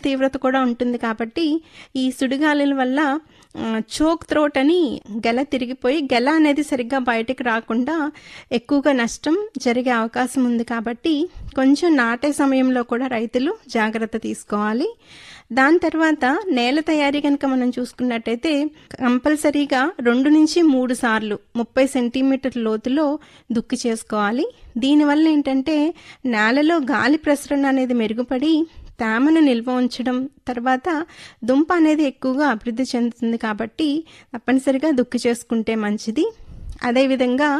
తీవ్రత కూడా ఉంటుంది కాబట్టి ఈ సుడిగాలుల వల్ల చోక్ త్రోట్ అని గెల తిరిగిపోయి గెల అనేది సరిగ్గా బయటికి రాకుండా ఎక్కువగా నష్టం జరిగే అవకాశం ఉంది కాబట్టి కొంచెం నాటే సమయంలో కూడా రైతులు జాగ్రత్త తీసుకోవాలి దాని తర్వాత నేల తయారీ కనుక మనం చూసుకున్నట్టయితే కంపల్సరీగా రెండు నుంచి మూడు సార్లు ముప్పై సెంటీమీటర్ లోతులో దుక్కి చేసుకోవాలి దీనివల్ల ఏంటంటే నేలలో గాలి ప్రసరణ అనేది మెరుగుపడి తేమను నిల్వ ఉంచడం తర్వాత దుంప అనేది ఎక్కువగా అభివృద్ధి చెందుతుంది కాబట్టి తప్పనిసరిగా దుక్కి చేసుకుంటే మంచిది అదేవిధంగా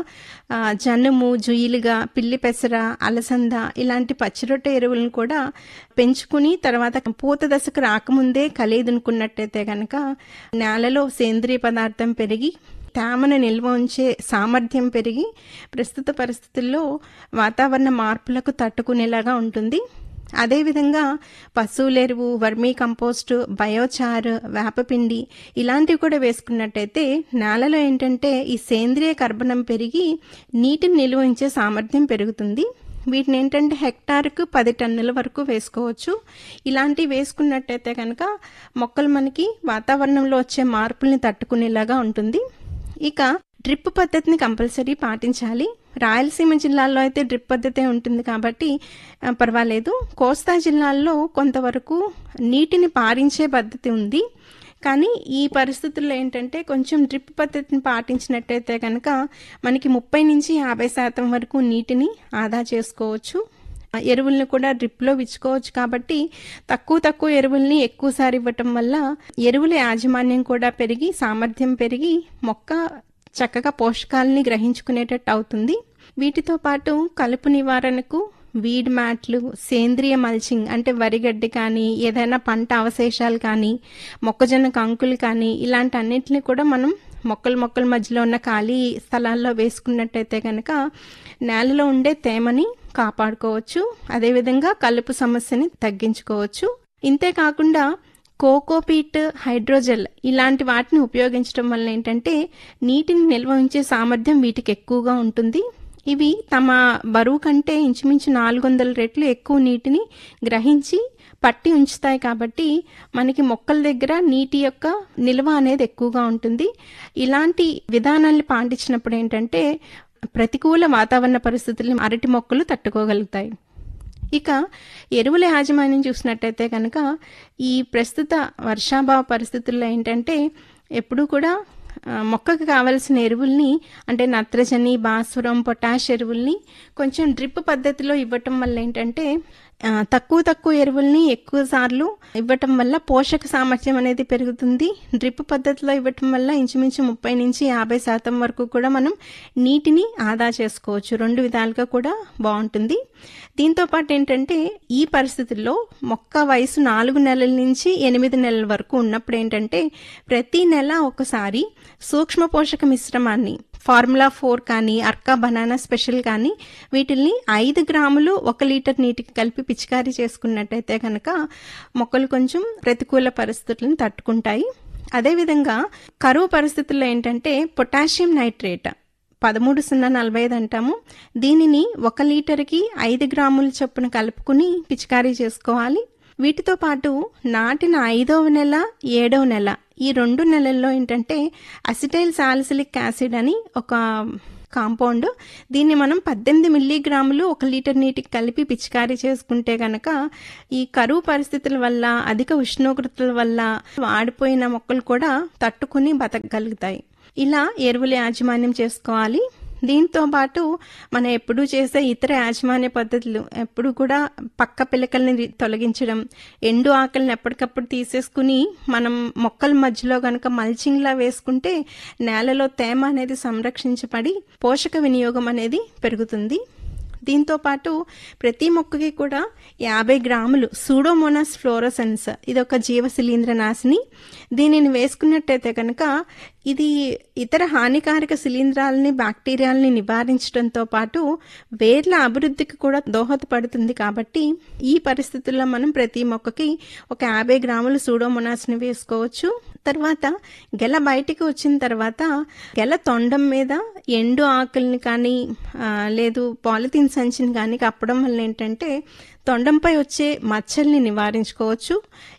జనుము జుయిలుగా పిల్లి పెసర అలసంద ఇలాంటి పచ్చిరొట్టె ఎరువులను కూడా పెంచుకుని తర్వాత పూత దశకు రాకముందే కలిదునుకున్నట్టయితే కనుక నేలలో సేంద్రియ పదార్థం పెరిగి తేమను నిల్వ ఉంచే సామర్థ్యం పెరిగి ప్రస్తుత పరిస్థితుల్లో వాతావరణ మార్పులకు తట్టుకునేలాగా ఉంటుంది అదేవిధంగా పశువులెరువు వర్మీ కంపోస్టు బయోచార్ వేపపిండి ఇలాంటివి కూడా వేసుకున్నట్టయితే నేలలో ఏంటంటే ఈ సేంద్రియ కర్బనం పెరిగి నీటిని నిల్వ ఉంచే సామర్థ్యం పెరుగుతుంది వీటిని ఏంటంటే హెక్టార్కు పది టన్నుల వరకు వేసుకోవచ్చు ఇలాంటివి వేసుకున్నట్టయితే కనుక మొక్కలు మనకి వాతావరణంలో వచ్చే మార్పుల్ని తట్టుకునేలాగా ఉంటుంది ఇక డ్రిప్ పద్ధతిని కంపల్సరీ పాటించాలి రాయలసీమ జిల్లాల్లో అయితే డ్రిప్ పద్ధతే ఉంటుంది కాబట్టి పర్వాలేదు కోస్తా జిల్లాల్లో కొంతవరకు నీటిని పారించే పద్ధతి ఉంది కానీ ఈ పరిస్థితుల్లో ఏంటంటే కొంచెం డ్రిప్ పద్ధతిని పాటించినట్టయితే కనుక మనకి ముప్పై నుంచి యాభై శాతం వరకు నీటిని ఆదా చేసుకోవచ్చు ఎరువుల్ని కూడా డ్రిప్లో విచ్చుకోవచ్చు కాబట్టి తక్కువ తక్కువ ఎరువుల్ని ఎక్కువసారి ఇవ్వటం వల్ల ఎరువుల యాజమాన్యం కూడా పెరిగి సామర్థ్యం పెరిగి మొక్క చక్కగా పోషకాలని గ్రహించుకునేటట్టు అవుతుంది వీటితో పాటు కలుపు నివారణకు వీడ్ మ్యాట్లు సేంద్రియ మల్చింగ్ అంటే వరిగడ్డి కానీ ఏదైనా పంట అవశేషాలు కానీ మొక్కజొన్న కంకులు కానీ ఇలాంటి అన్నింటినీ కూడా మనం మొక్కల మొక్కల మధ్యలో ఉన్న ఖాళీ స్థలాల్లో వేసుకున్నట్టయితే కనుక నేలలో ఉండే తేమని కాపాడుకోవచ్చు అదేవిధంగా కలుపు సమస్యని తగ్గించుకోవచ్చు ఇంతే కాకుండా కోకోపీట్ హైడ్రోజెల్ ఇలాంటి వాటిని ఉపయోగించడం వల్ల ఏంటంటే నీటిని నిల్వ ఉంచే సామర్థ్యం వీటికి ఎక్కువగా ఉంటుంది ఇవి తమ బరువు కంటే ఇంచుమించు నాలుగు వందల రెట్లు ఎక్కువ నీటిని గ్రహించి పట్టి ఉంచుతాయి కాబట్టి మనకి మొక్కల దగ్గర నీటి యొక్క నిల్వ అనేది ఎక్కువగా ఉంటుంది ఇలాంటి విధానాల్ని పాటించినప్పుడు ఏంటంటే ప్రతికూల వాతావరణ పరిస్థితుల్ని అరటి మొక్కలు తట్టుకోగలుగుతాయి ఇక ఎరువుల యాజమాన్యం చూసినట్టయితే కనుక ఈ ప్రస్తుత వర్షాభావ పరిస్థితుల్లో ఏంటంటే ఎప్పుడూ కూడా మొక్కకు కావలసిన ఎరువుల్ని అంటే నత్రజని భాస్వరం పొటాష్ ఎరువుల్ని కొంచెం డ్రిప్ పద్ధతిలో ఇవ్వటం వల్ల ఏంటంటే తక్కువ తక్కువ ఎరువుల్ని ఎక్కువ సార్లు ఇవ్వటం వల్ల పోషక సామర్థ్యం అనేది పెరుగుతుంది డ్రిప్ పద్ధతిలో ఇవ్వటం వల్ల ఇంచుమించు ముప్పై నుంచి యాభై శాతం వరకు కూడా మనం నీటిని ఆదా చేసుకోవచ్చు రెండు విధాలుగా కూడా బాగుంటుంది దీంతో పాటు ఏంటంటే ఈ పరిస్థితుల్లో మొక్క వయసు నాలుగు నెలల నుంచి ఎనిమిది నెలల వరకు ఉన్నప్పుడు ఏంటంటే ప్రతి నెల ఒకసారి సూక్ష్మ పోషక మిశ్రమాన్ని ఫార్ములా ఫోర్ కానీ అర్కా బనానా స్పెషల్ కానీ వీటిల్ని ఐదు గ్రాములు ఒక లీటర్ నీటికి కలిపి పిచికారీ చేసుకున్నట్టయితే కనుక మొక్కలు కొంచెం ప్రతికూల పరిస్థితులను తట్టుకుంటాయి అదేవిధంగా కరువు పరిస్థితుల్లో ఏంటంటే పొటాషియం నైట్రేట్ పదమూడు సున్నా నలభై ఐదు అంటాము దీనిని ఒక లీటర్కి ఐదు గ్రాముల చొప్పున కలుపుకుని పిచికారీ చేసుకోవాలి వీటితో పాటు నాటిన ఐదవ నెల ఏడవ నెల ఈ రెండు నెలల్లో ఏంటంటే అసిటైల్ సాలిసిలిక్ యాసిడ్ అని ఒక కాంపౌండ్ దీన్ని మనం పద్దెనిమిది మిల్లీగ్రాములు ఒక లీటర్ నీటికి కలిపి పిచికారీ చేసుకుంటే గనక ఈ కరువు పరిస్థితుల వల్ల అధిక ఉష్ణోగ్రతల వల్ల వాడిపోయిన మొక్కలు కూడా తట్టుకుని బతకగలుగుతాయి ఇలా ఎరువుల యాజమాన్యం చేసుకోవాలి దీంతో పాటు మనం ఎప్పుడూ చేసే ఇతర యాజమాన్య పద్ధతులు ఎప్పుడు కూడా పక్క పిలకల్ని తొలగించడం ఎండు ఆకలిని ఎప్పటికప్పుడు తీసేసుకుని మనం మొక్కల మధ్యలో గనక మల్చింగ్లా వేసుకుంటే నేలలో తేమ అనేది సంరక్షించబడి పోషక వినియోగం అనేది పెరుగుతుంది దీంతో పాటు ప్రతి మొక్కకి కూడా యాభై గ్రాములు సూడోమోనాస్ ఫ్లోరోసెన్స్ ఇది ఒక జీవ శిలీంద్ర నాశిని దీనిని వేసుకున్నట్టయితే కనుక ఇది ఇతర హానికారక శిలీంధ్రాలని బ్యాక్టీరియాలని నివారించడంతో పాటు వేర్ల అభివృద్ధికి కూడా దోహదపడుతుంది కాబట్టి ఈ పరిస్థితుల్లో మనం ప్రతి మొక్కకి ఒక యాభై గ్రాములు సూడోమోనాస్ని వేసుకోవచ్చు తర్వాత గెల బయటికి వచ్చిన తర్వాత గెల తొండం మీద ఎండు ఆకుల్ని కానీ లేదు పాలిథిన్ సంచిని కానీ కప్పడం వల్ల ఏంటంటే తొండంపై వచ్చే మచ్చల్ని నివారించుకోవచ్చు